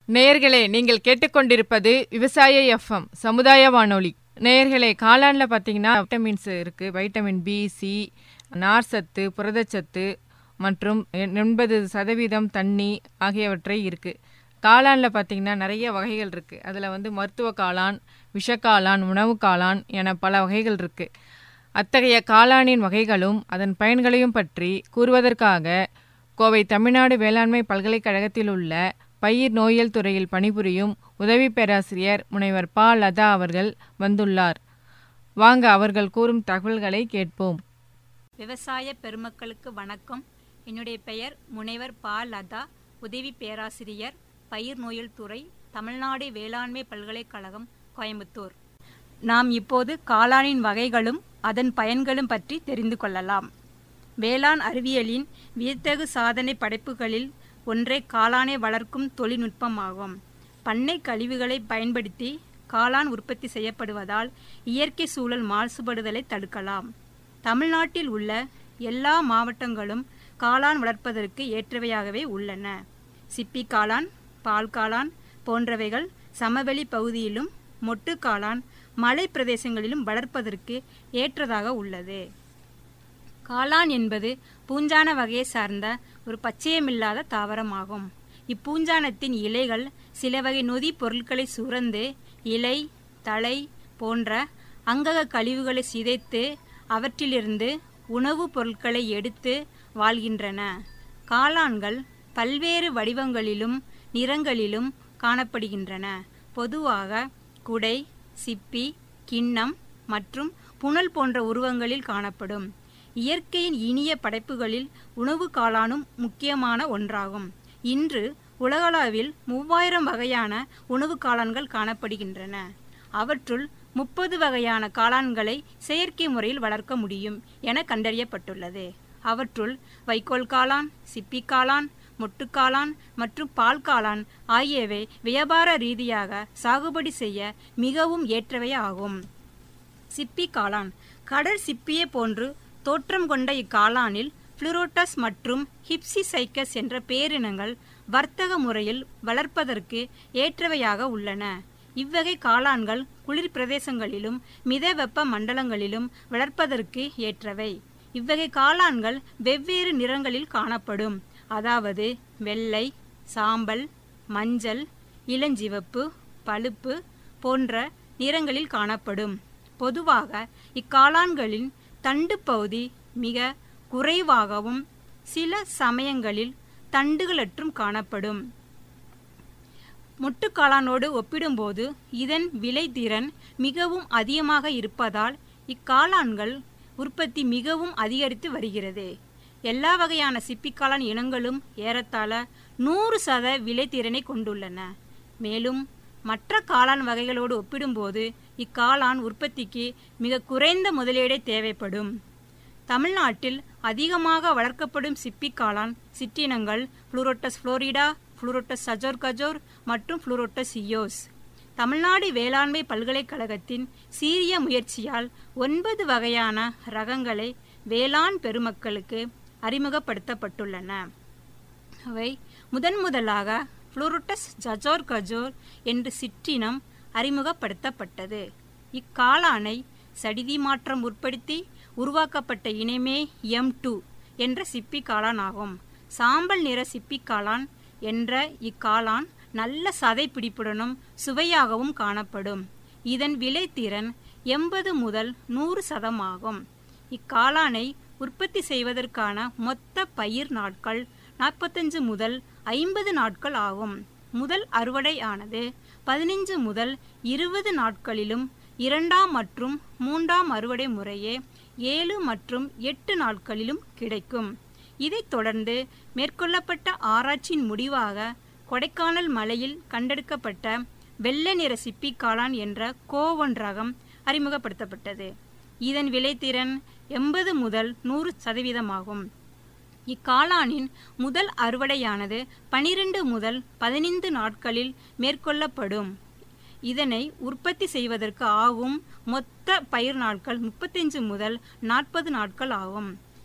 நேயர்களே நீங்கள் கேட்டுக்கொண்டிருப்பது விவசாய எஃப்எம் சமுதாய வானொலி நேயர்களே காளான்ல பார்த்தீங்கன்னா விட்டமின்ஸ் இருக்கு வைட்டமின் பி சி நார்சத்து புரதச்சத்து மற்றும் எண்பது சதவீதம் தண்ணி ஆகியவற்றை இருக்கு காளான்ல பார்த்தீங்கன்னா நிறைய வகைகள் இருக்கு அதில் வந்து மருத்துவ காளான் விஷக்காளான் உணவு காளான் என பல வகைகள் இருக்கு அத்தகைய காளானின் வகைகளும் அதன் பயன்களையும் பற்றி கூறுவதற்காக கோவை தமிழ்நாடு வேளாண்மை பல்கலைக்கழகத்தில் உள்ள பயிர் நோயியல் துறையில் பணிபுரியும் உதவி பேராசிரியர் முனைவர் பா லதா அவர்கள் வந்துள்ளார் வாங்க அவர்கள் கூறும் தகவல்களை கேட்போம் விவசாய பெருமக்களுக்கு வணக்கம் என்னுடைய பெயர் முனைவர் பா லதா உதவி பேராசிரியர் பயிர் நோயல் துறை தமிழ்நாடு வேளாண்மை பல்கலைக்கழகம் கோயம்புத்தூர் நாம் இப்போது காளானின் வகைகளும் அதன் பயன்களும் பற்றி தெரிந்து கொள்ளலாம் வேளாண் அறிவியலின் வியத்தகு சாதனை படைப்புகளில் ஒன்றே காளானை வளர்க்கும் தொழில்நுட்பமாகும் பண்ணை கழிவுகளை பயன்படுத்தி காளான் உற்பத்தி செய்யப்படுவதால் இயற்கை சூழல் மாசுபடுதலை தடுக்கலாம் தமிழ்நாட்டில் உள்ள எல்லா மாவட்டங்களும் காளான் வளர்ப்பதற்கு ஏற்றவையாகவே உள்ளன சிப்பி காளான் பால் காளான் போன்றவைகள் சமவெளி பகுதியிலும் மொட்டு காளான் மலை பிரதேசங்களிலும் வளர்ப்பதற்கு ஏற்றதாக உள்ளது காளான் என்பது பூஞ்சான வகையை சார்ந்த ஒரு பச்சையமில்லாத தாவரமாகும் இப்பூஞ்சானத்தின் இலைகள் சில வகை நொதி பொருட்களை சுரந்து இலை தலை போன்ற அங்கக கழிவுகளை சிதைத்து அவற்றிலிருந்து உணவுப் பொருட்களை எடுத்து வாழ்கின்றன காளான்கள் பல்வேறு வடிவங்களிலும் நிறங்களிலும் காணப்படுகின்றன பொதுவாக குடை சிப்பி கிண்ணம் மற்றும் புனல் போன்ற உருவங்களில் காணப்படும் இயற்கையின் இனிய படைப்புகளில் உணவு காளானும் முக்கியமான ஒன்றாகும் இன்று உலகளவில் மூவாயிரம் வகையான உணவு காளான்கள் காணப்படுகின்றன அவற்றுள் முப்பது வகையான காளான்களை செயற்கை முறையில் வளர்க்க முடியும் என கண்டறியப்பட்டுள்ளது அவற்றுள் வைக்கோல் காளான் சிப்பி காளான் மொட்டுக்காளான் மற்றும் பால் காளான் ஆகியவை வியாபார ரீதியாக சாகுபடி செய்ய மிகவும் ஏற்றவை ஆகும் சிப்பி காளான் கடல் சிப்பியை போன்று தோற்றம் கொண்ட இக்காளானில் புளூரோட்டஸ் மற்றும் ஹிப்சிசைக்கஸ் என்ற பேரினங்கள் வர்த்தக முறையில் வளர்ப்பதற்கு ஏற்றவையாக உள்ளன இவ்வகை காளான்கள் குளிர் பிரதேசங்களிலும் மித வெப்ப மண்டலங்களிலும் வளர்ப்பதற்கு ஏற்றவை இவ்வகை காளான்கள் வெவ்வேறு நிறங்களில் காணப்படும் அதாவது வெள்ளை சாம்பல் மஞ்சள் இளஞ்சிவப்பு பழுப்பு போன்ற நிறங்களில் காணப்படும் பொதுவாக இக்காளான்களின் தண்டு பகுதி மிக குறைவாகவும் சில சமயங்களில் தண்டுகளற்றும் காணப்படும் முட்டுக்காளானோடு ஒப்பிடும்போது இதன் விளைத்திறன் மிகவும் அதிகமாக இருப்பதால் இக்காளான்கள் உற்பத்தி மிகவும் அதிகரித்து வருகிறது எல்லா வகையான சிப்பிக்காளான் இனங்களும் ஏறத்தாழ நூறு சத விளைத்திறனை கொண்டுள்ளன மேலும் மற்ற காளான் வகைகளோடு ஒப்பிடும்போது இக்காளான் உற்பத்திக்கு மிக குறைந்த முதலீடே தேவைப்படும் தமிழ்நாட்டில் அதிகமாக வளர்க்கப்படும் சிப்பி காளான் சிற்றினங்கள் புளூரோட்டஸ் புளோரிடா புளூரோட்டஸ் சஜோர் கஜோர் மற்றும் புளூரோட்டஸ் இயோஸ் தமிழ்நாடு வேளாண்மை பல்கலைக்கழகத்தின் சீரிய முயற்சியால் ஒன்பது வகையான ரகங்களை வேளாண் பெருமக்களுக்கு அறிமுகப்படுத்தப்பட்டுள்ளன அவை முதன் முதலாக புளூரோட்டஸ் ஜஜோர் கஜோர் என்று சிற்றினம் அறிமுகப்படுத்தப்பட்டது இக்காளானை சடிதி மாற்றம் உட்படுத்தி உருவாக்கப்பட்ட இனமே எம் டூ என்ற சிப்பி காளான் ஆகும் சாம்பல் நிற சிப்பி காளான் என்ற இக்காளான் நல்ல சதை பிடிப்புடனும் சுவையாகவும் காணப்படும் இதன் விளைத்திறன் எண்பது முதல் நூறு சதமாகும் இக்காளானை உற்பத்தி செய்வதற்கான மொத்த பயிர் நாட்கள் நாற்பத்தஞ்சு முதல் ஐம்பது நாட்கள் ஆகும் முதல் அறுவடை ஆனது பதினைஞ்சு முதல் இருபது நாட்களிலும் இரண்டாம் மற்றும் மூன்றாம் அறுவடை முறையே ஏழு மற்றும் எட்டு நாட்களிலும் கிடைக்கும் இதைத் தொடர்ந்து மேற்கொள்ளப்பட்ட ஆராய்ச்சியின் முடிவாக கொடைக்கானல் மலையில் கண்டெடுக்கப்பட்ட வெள்ளை நிற சிப்பி காளான் என்ற கோவன் ரகம் அறிமுகப்படுத்தப்பட்டது இதன் விளைத்திறன் எண்பது முதல் நூறு சதவீதமாகும் இக்காளானின் முதல் அறுவடையானது பனிரெண்டு முதல் பதினைந்து நாட்களில் மேற்கொள்ளப்படும் இதனை உற்பத்தி செய்வதற்கு ஆகும் மொத்த பயிர் நாட்கள் முப்பத்தஞ்சு முதல் நாற்பது நாட்கள் ஆகும்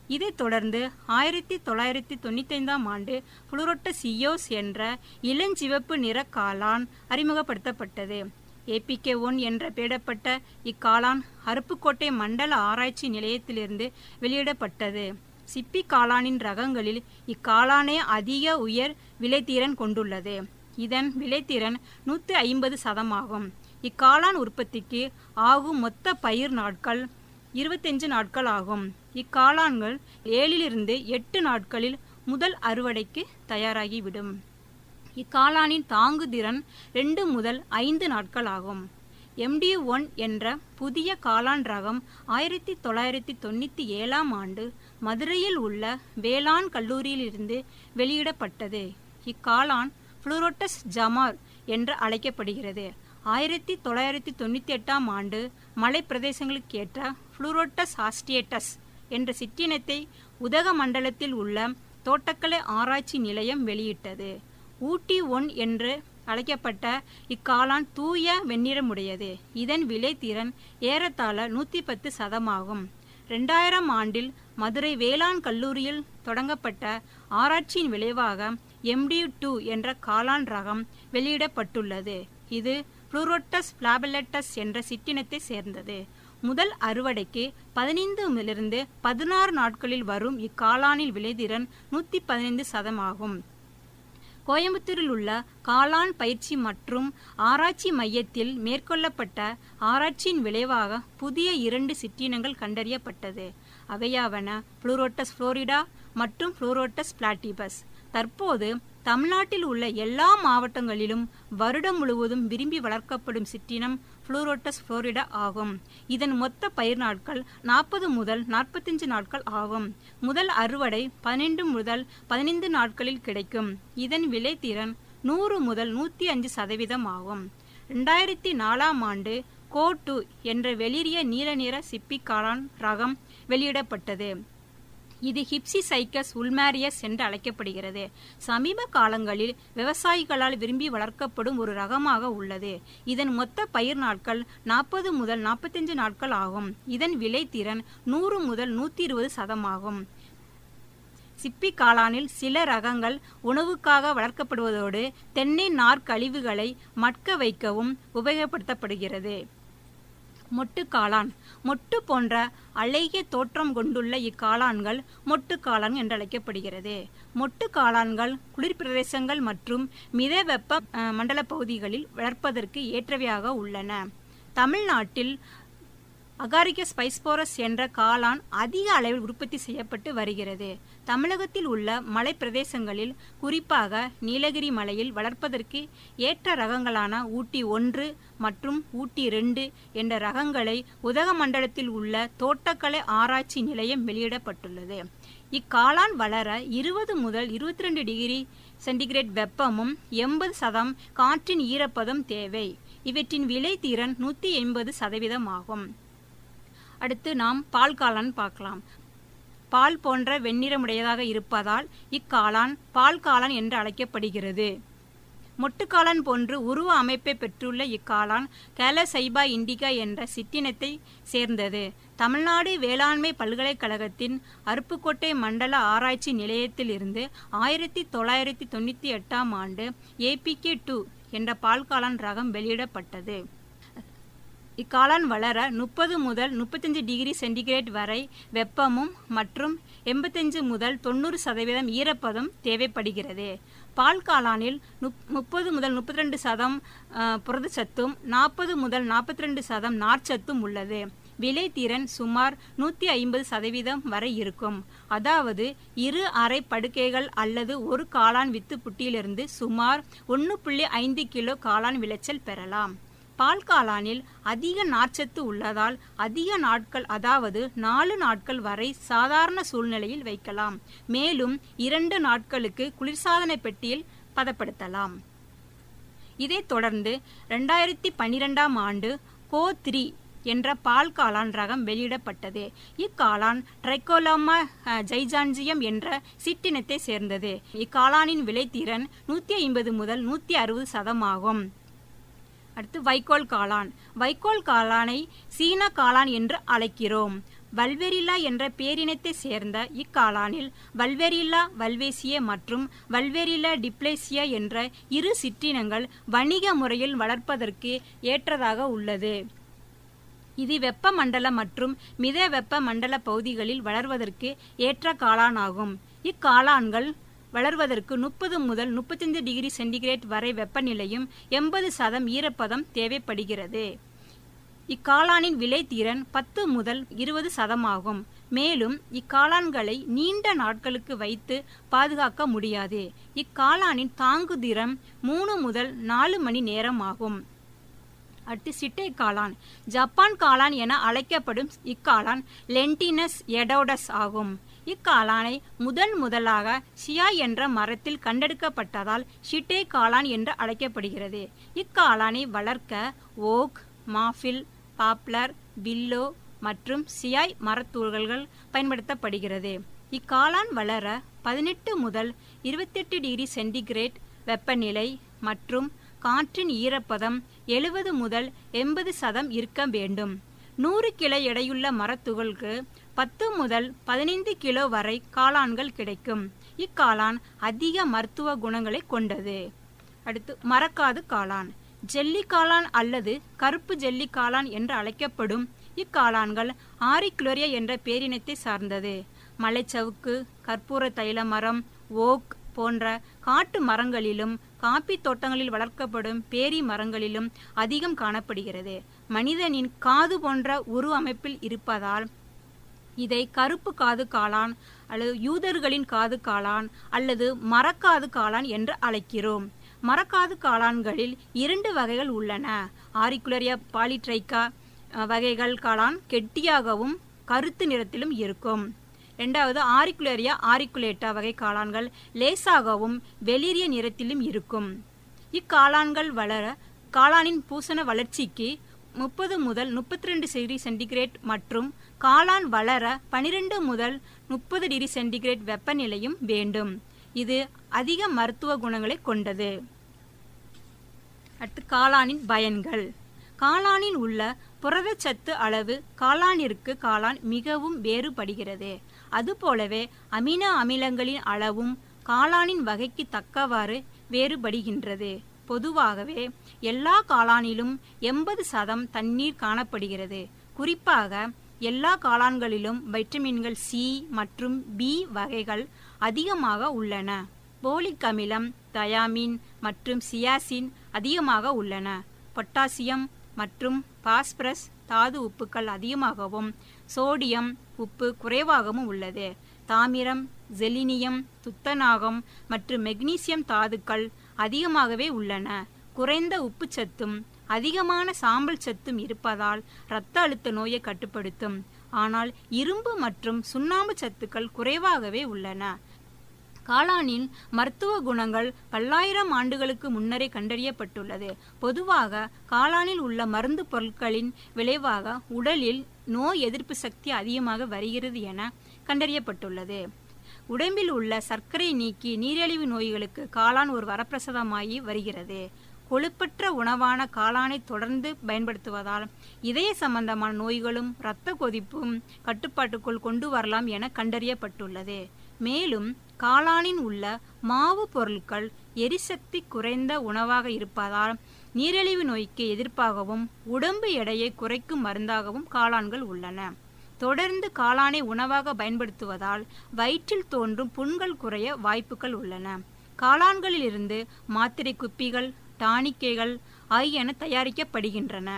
இதைத் தொடர்ந்து ஆயிரத்தி தொள்ளாயிரத்தி தொண்ணூத்தைந்தாம் ஆண்டு புளூரோட்டசியோஸ் என்ற இளஞ்சிவப்பு நிற காளான் அறிமுகப்படுத்தப்பட்டது ஏபிகே ஒன் என்ற பெயரிடப்பட்ட இக்காளான் அருப்புக்கோட்டை மண்டல ஆராய்ச்சி நிலையத்திலிருந்து வெளியிடப்பட்டது சிப்பி காளானின் ரகங்களில் இக்காளானே அதிக உயர் விளைத்திறன் கொண்டுள்ளது இதன் விளைத்திறன் நூற்றி ஐம்பது சதமாகும் இக்காளான் உற்பத்திக்கு ஆகும் மொத்த பயிர் நாட்கள் இருபத்தஞ்சு நாட்கள் ஆகும் இக்காளான்கள் ஏழிலிருந்து எட்டு நாட்களில் முதல் அறுவடைக்கு தயாராகிவிடும் இக்காளானின் தாங்கு திறன் ரெண்டு முதல் ஐந்து நாட்கள் ஆகும் எம்டி ஒன் என்ற புதிய காளான் ரகம் ஆயிரத்தி தொள்ளாயிரத்தி தொண்ணூற்றி ஏழாம் ஆண்டு மதுரையில் உள்ள வேளாண் கல்லூரியிலிருந்து வெளியிடப்பட்டது இக்காளான் புளூரோட்டஸ் ஜமார் என்று அழைக்கப்படுகிறது ஆயிரத்தி தொள்ளாயிரத்தி தொண்ணூற்றி எட்டாம் ஆண்டு மலை பிரதேசங்களுக்கேற்ற புளூரோட்டஸ் ஆஸ்டியேட்டஸ் என்ற சிற்றினத்தை உதகமண்டலத்தில் உள்ள தோட்டக்கலை ஆராய்ச்சி நிலையம் வெளியிட்டது ஊட்டி ஒன் என்று அழைக்கப்பட்ட இக்காளான் தூய வெண்ணிறமுடையது இதன் விளைத்திறன் ஏறத்தாழ நூற்றி பத்து சதமாகும் ரெண்டாயிரம் ஆண்டில் மதுரை வேளாண் கல்லூரியில் தொடங்கப்பட்ட ஆராய்ச்சியின் விளைவாக எம்டி டூ என்ற காளான் ரகம் வெளியிடப்பட்டுள்ளது இது புளூரோட்டஸ் பிளாபலட்டஸ் என்ற சிற்றினத்தை சேர்ந்தது முதல் அறுவடைக்கு பதினைந்திலிருந்து பதினாறு நாட்களில் வரும் இக்காளானில் விளைதிறன் நூற்றி பதினைந்து சதமாகும் கோயம்புத்தூரில் உள்ள காளான் பயிற்சி மற்றும் ஆராய்ச்சி மையத்தில் மேற்கொள்ளப்பட்ட ஆராய்ச்சியின் விளைவாக புதிய இரண்டு சிற்றினங்கள் கண்டறியப்பட்டது அவையாவன புளூரோட்டஸ் புளோரிடா மற்றும் புளூரோட்டஸ் பிளாட்டிபஸ் தற்போது தமிழ்நாட்டில் உள்ள எல்லா மாவட்டங்களிலும் வருடம் முழுவதும் விரும்பி வளர்க்கப்படும் சிற்றினம் புளூரோட்டஸ் புளோரிடா ஆகும் இதன் மொத்த பயிர் நாட்கள் நாற்பது முதல் நாற்பத்தஞ்சு நாட்கள் ஆகும் முதல் அறுவடை பன்னெண்டு முதல் பதினைந்து நாட்களில் கிடைக்கும் இதன் விளைத்திறன் நூறு முதல் நூற்றி அஞ்சு சதவீதம் ஆகும் ரெண்டாயிரத்தி நாலாம் ஆண்டு கோ டூ என்ற வெளிரிய நீல நிற சிப்பி காளான் ரகம் வெளியிடப்பட்டது இது ஹிப்சி சைக்கஸ் உல்மாரியஸ் என்று அழைக்கப்படுகிறது சமீப காலங்களில் விவசாயிகளால் விரும்பி வளர்க்கப்படும் ஒரு ரகமாக உள்ளது இதன் மொத்த பயிர் நாட்கள் நாற்பது முதல் நாற்பத்தஞ்சு நாட்கள் ஆகும் இதன் விளைத்திறன் நூறு முதல் நூற்றி இருபது சதமாகும் சிப்பி காளானில் சில ரகங்கள் உணவுக்காக வளர்க்கப்படுவதோடு தென்னை நார் கழிவுகளை மட்க வைக்கவும் உபயோகப்படுத்தப்படுகிறது மொட்டு காளான் மொட்டு போன்ற அழகிய தோற்றம் கொண்டுள்ள இக்காளான்கள் மொட்டு காளான் என்று அழைக்கப்படுகிறது மொட்டு காளான்கள் குளிர் பிரதேசங்கள் மற்றும் மித வெப்ப மண்டல பகுதிகளில் வளர்ப்பதற்கு ஏற்றவையாக உள்ளன தமிழ்நாட்டில் அகாரிகஸ் ஸ்பைஸ்போரஸ் என்ற காளான் அதிக அளவில் உற்பத்தி செய்யப்பட்டு வருகிறது தமிழகத்தில் உள்ள மலை பிரதேசங்களில் குறிப்பாக நீலகிரி மலையில் வளர்ப்பதற்கு ஏற்ற ரகங்களான ஊட்டி ஒன்று மற்றும் ஊட்டி ரெண்டு என்ற ரகங்களை உதகமண்டலத்தில் உள்ள தோட்டக்கலை ஆராய்ச்சி நிலையம் வெளியிடப்பட்டுள்ளது இக்காளான் வளர இருபது முதல் இருபத்தி ரெண்டு டிகிரி சென்டிகிரேட் வெப்பமும் எண்பது சதம் காற்றின் ஈரப்பதம் தேவை இவற்றின் விளைத்திறன் நூற்றி எண்பது சதவீதம் ஆகும் அடுத்து நாம் பால் காளான் பார்க்கலாம் பால் போன்ற வெண்ணிறமுடையதாக இருப்பதால் இக்காளான் பால் காளான் என்று அழைக்கப்படுகிறது மொட்டுக்காளான் போன்று உருவ அமைப்பை பெற்றுள்ள இக்காளான் கேலசைபா இண்டிகா என்ற சிற்றினத்தை சேர்ந்தது தமிழ்நாடு வேளாண்மை பல்கலைக்கழகத்தின் அருப்புக்கோட்டை மண்டல ஆராய்ச்சி நிலையத்தில் இருந்து ஆயிரத்தி தொள்ளாயிரத்தி தொண்ணூற்றி எட்டாம் ஆண்டு ஏபிகே டூ என்ற பால்காளான் ரகம் வெளியிடப்பட்டது இக்காளான் வளர முப்பது முதல் முப்பத்தஞ்சு டிகிரி சென்டிகிரேட் வரை வெப்பமும் மற்றும் எண்பத்தஞ்சு முதல் தொண்ணூறு சதவீதம் ஈரப்பதம் தேவைப்படுகிறது பால் காளானில் முப்பது முதல் முப்பத்தி ரெண்டு சதம் புரதச்சத்தும் நாற்பது முதல் நாற்பத்தி ரெண்டு சதம் நார்ச்சத்தும் உள்ளது விளைத்திறன் சுமார் நூற்றி ஐம்பது சதவீதம் வரை இருக்கும் அதாவது இரு அரை படுக்கைகள் அல்லது ஒரு காளான் வித்து புட்டியிலிருந்து சுமார் ஒன்று புள்ளி ஐந்து கிலோ காளான் விளைச்சல் பெறலாம் பால் காளானில் அதிக நார்ச்சத்து உள்ளதால் அதிக நாட்கள் அதாவது நாலு நாட்கள் வரை சாதாரண சூழ்நிலையில் வைக்கலாம் மேலும் இரண்டு நாட்களுக்கு குளிர்சாதன பெட்டியில் பதப்படுத்தலாம் இதைத் தொடர்ந்து ரெண்டாயிரத்தி பன்னிரெண்டாம் ஆண்டு கோ த்ரீ என்ற பால் காளான் ரகம் வெளியிடப்பட்டது இக்காளான் ட்ரைகோலோமா ஜைஜான்ஜியம் என்ற சிற்றினத்தை சேர்ந்தது இக்காளானின் விளைத்திறன் நூற்றி ஐம்பது முதல் நூற்றி அறுபது சதமாகும் அடுத்து வைக்கோல் காளான் வைக்கோல் காளானை சீன காளான் என்று அழைக்கிறோம் வல்வெரில்லா என்ற பேரினத்தை சேர்ந்த இக்காளானில் வல்வெரில்லா வல்வேசிய மற்றும் வல்வெரில்லா டிப்ளேசியா என்ற இரு சிற்றினங்கள் வணிக முறையில் வளர்ப்பதற்கு ஏற்றதாக உள்ளது இது வெப்பமண்டல மற்றும் மித வெப்ப மண்டல பகுதிகளில் வளர்வதற்கு ஏற்ற காளானாகும் இக்காளான்கள் வளர்வதற்கு முப்பது முதல் முப்பத்தைந்து டிகிரி சென்டிகிரேட் வரை வெப்பநிலையும் எண்பது சதம் ஈரப்பதம் தேவைப்படுகிறது இக்காளானின் விளைத்திறன் பத்து முதல் இருபது சதமாகும் மேலும் இக்காளான்களை நீண்ட நாட்களுக்கு வைத்து பாதுகாக்க முடியாது இக்காளானின் தாங்குதிறம் மூணு முதல் நாலு மணி நேரம் ஆகும் அடுத்து சிட்டை காளான் ஜப்பான் காளான் என அழைக்கப்படும் இக்காளான் லென்டினஸ் எடோடஸ் ஆகும் இக்காளானை முதன் முதலாக ஷியா என்ற மரத்தில் கண்டெடுக்கப்பட்டதால் ஷிட்டே காளான் என்று அழைக்கப்படுகிறது இக்காளானை வளர்க்க ஓக் மாஃபில் பாப்லர் வில்லோ மற்றும் சியாய் மரத்தூள்கள் பயன்படுத்தப்படுகிறது இக்காளான் வளர பதினெட்டு முதல் இருபத்தெட்டு டிகிரி சென்டிகிரேட் வெப்பநிலை மற்றும் காற்றின் ஈரப்பதம் எழுபது முதல் எண்பது சதம் இருக்க வேண்டும் நூறு கிலோ எடையுள்ள மரத்துகளுக்கு பத்து முதல் பதினைந்து கிலோ வரை காளான்கள் கிடைக்கும் இக்காளான் அதிக மருத்துவ குணங்களை கொண்டது அடுத்து மரக்காது காளான் ஜெல்லி காளான் அல்லது கருப்பு ஜெல்லி காளான் என்று அழைக்கப்படும் இக்காளான்கள் ஆரிக்ளோரியா என்ற பேரினத்தை சார்ந்தது மலைச்சவுக்கு கற்பூர தைல மரம் ஓக் போன்ற காட்டு மரங்களிலும் காப்பி தோட்டங்களில் வளர்க்கப்படும் பேரி மரங்களிலும் அதிகம் காணப்படுகிறது மனிதனின் காது போன்ற உருவ அமைப்பில் இருப்பதால் இதை கருப்பு காது காளான் அல்லது யூதர்களின் காது காளான் அல்லது மரக்காது காளான் என்று அழைக்கிறோம் மரக்காது காளான்களில் இரண்டு வகைகள் உள்ளன ஆரிக்குலரியா பாலிட்ரைக்கா வகைகள் காளான் கெட்டியாகவும் கருத்து நிறத்திலும் இருக்கும் ரெண்டாவது ஆரிக்குலேரியா ஆரிக்குலேட்டா வகை காளான்கள் லேசாகவும் வெளிரிய நிறத்திலும் இருக்கும் இக்காளான்கள் வளர காளானின் பூசண வளர்ச்சிக்கு முப்பது முதல் முப்பத்தி ரெண்டு டிகிரி சென்டிகிரேட் மற்றும் காளான் வளர பனிரெண்டு முதல் முப்பது டிகிரி சென்டிகிரேட் வெப்பநிலையும் வேண்டும் இது அதிக மருத்துவ குணங்களை கொண்டது அடுத்து காளானின் பயன்கள் காளானில் உள்ள புரதச்சத்து அளவு காளானிற்கு காளான் மிகவும் வேறுபடுகிறது அதுபோலவே அமினோ அமிலங்களின் அளவும் காளானின் வகைக்கு தக்கவாறு வேறுபடுகின்றது பொதுவாகவே எல்லா காளானிலும் எண்பது சதம் தண்ணீர் காணப்படுகிறது குறிப்பாக எல்லா காளான்களிலும் வைட்டமின்கள் சி மற்றும் பி வகைகள் அதிகமாக உள்ளன போலிக் அமிலம் தயாமின் மற்றும் சியாசின் அதிகமாக உள்ளன பொட்டாசியம் மற்றும் பாஸ்பரஸ் தாது உப்புக்கள் அதிகமாகவும் சோடியம் உப்பு குறைவாகவும் உள்ளது தாமிரம் செலினியம் துத்தநாகம் மற்றும் மெக்னீசியம் தாதுக்கள் அதிகமாகவே உள்ளன குறைந்த உப்புச்சத்தும் அதிகமான சாம்பல் சத்தும் இருப்பதால் இரத்த அழுத்த நோயை கட்டுப்படுத்தும் ஆனால் இரும்பு மற்றும் சுண்ணாம்பு சத்துக்கள் குறைவாகவே உள்ளன காளானின் மருத்துவ குணங்கள் பல்லாயிரம் ஆண்டுகளுக்கு முன்னரே கண்டறியப்பட்டுள்ளது பொதுவாக காளானில் உள்ள மருந்து பொருட்களின் விளைவாக உடலில் நோய் எதிர்ப்பு சக்தி அதிகமாக வருகிறது என கண்டறியப்பட்டுள்ளது உடம்பில் உள்ள சர்க்கரை நீக்கி நீரிழிவு நோய்களுக்கு காளான் ஒரு வரப்பிரசாதமாகி வருகிறது கொழுப்பற்ற உணவான காளானை தொடர்ந்து பயன்படுத்துவதால் இதய சம்பந்தமான நோய்களும் இரத்த கொதிப்பும் கட்டுப்பாட்டுக்குள் கொண்டு வரலாம் என கண்டறியப்பட்டுள்ளது மேலும் காளானின் உள்ள மாவு பொருட்கள் எரிசக்தி குறைந்த உணவாக இருப்பதால் நீரிழிவு நோய்க்கு எதிர்ப்பாகவும் உடம்பு எடையை குறைக்கும் மருந்தாகவும் காளான்கள் உள்ளன தொடர்ந்து காளானை உணவாக பயன்படுத்துவதால் வயிற்றில் தோன்றும் புண்கள் குறைய வாய்ப்புகள் உள்ளன காளான்களிலிருந்து மாத்திரை குப்பிகள் டானிக்கைகள் ஆகியன தயாரிக்கப்படுகின்றன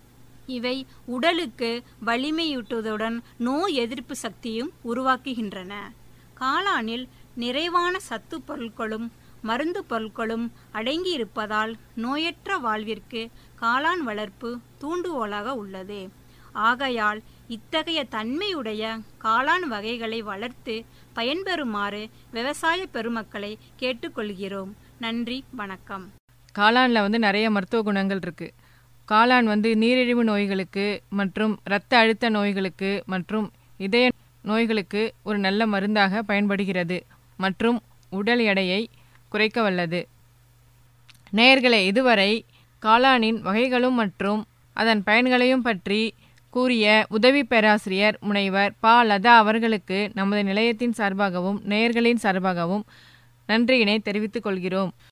இவை உடலுக்கு வலிமையூட்டுவதுடன் நோய் எதிர்ப்பு சக்தியும் உருவாக்குகின்றன காளானில் நிறைவான சத்து பொருட்களும் மருந்து பொருட்களும் அடங்கியிருப்பதால் நோயற்ற வாழ்விற்கு காளான் வளர்ப்பு தூண்டுகோலாக உள்ளது ஆகையால் இத்தகைய தன்மையுடைய காளான் வகைகளை வளர்த்து பயன்பெறுமாறு விவசாய பெருமக்களை கேட்டுக்கொள்கிறோம் நன்றி வணக்கம் காளானில் வந்து நிறைய மருத்துவ குணங்கள் இருக்குது காளான் வந்து நீரிழிவு நோய்களுக்கு மற்றும் இரத்த அழுத்த நோய்களுக்கு மற்றும் இதய நோய்களுக்கு ஒரு நல்ல மருந்தாக பயன்படுகிறது மற்றும் உடல் எடையை குறைக்க வல்லது நேயர்களே இதுவரை காளானின் வகைகளும் மற்றும் அதன் பயன்களையும் பற்றி கூறிய உதவி பேராசிரியர் முனைவர் பா லதா அவர்களுக்கு நமது நிலையத்தின் சார்பாகவும் நேயர்களின் சார்பாகவும் நன்றியினை தெரிவித்துக் கொள்கிறோம்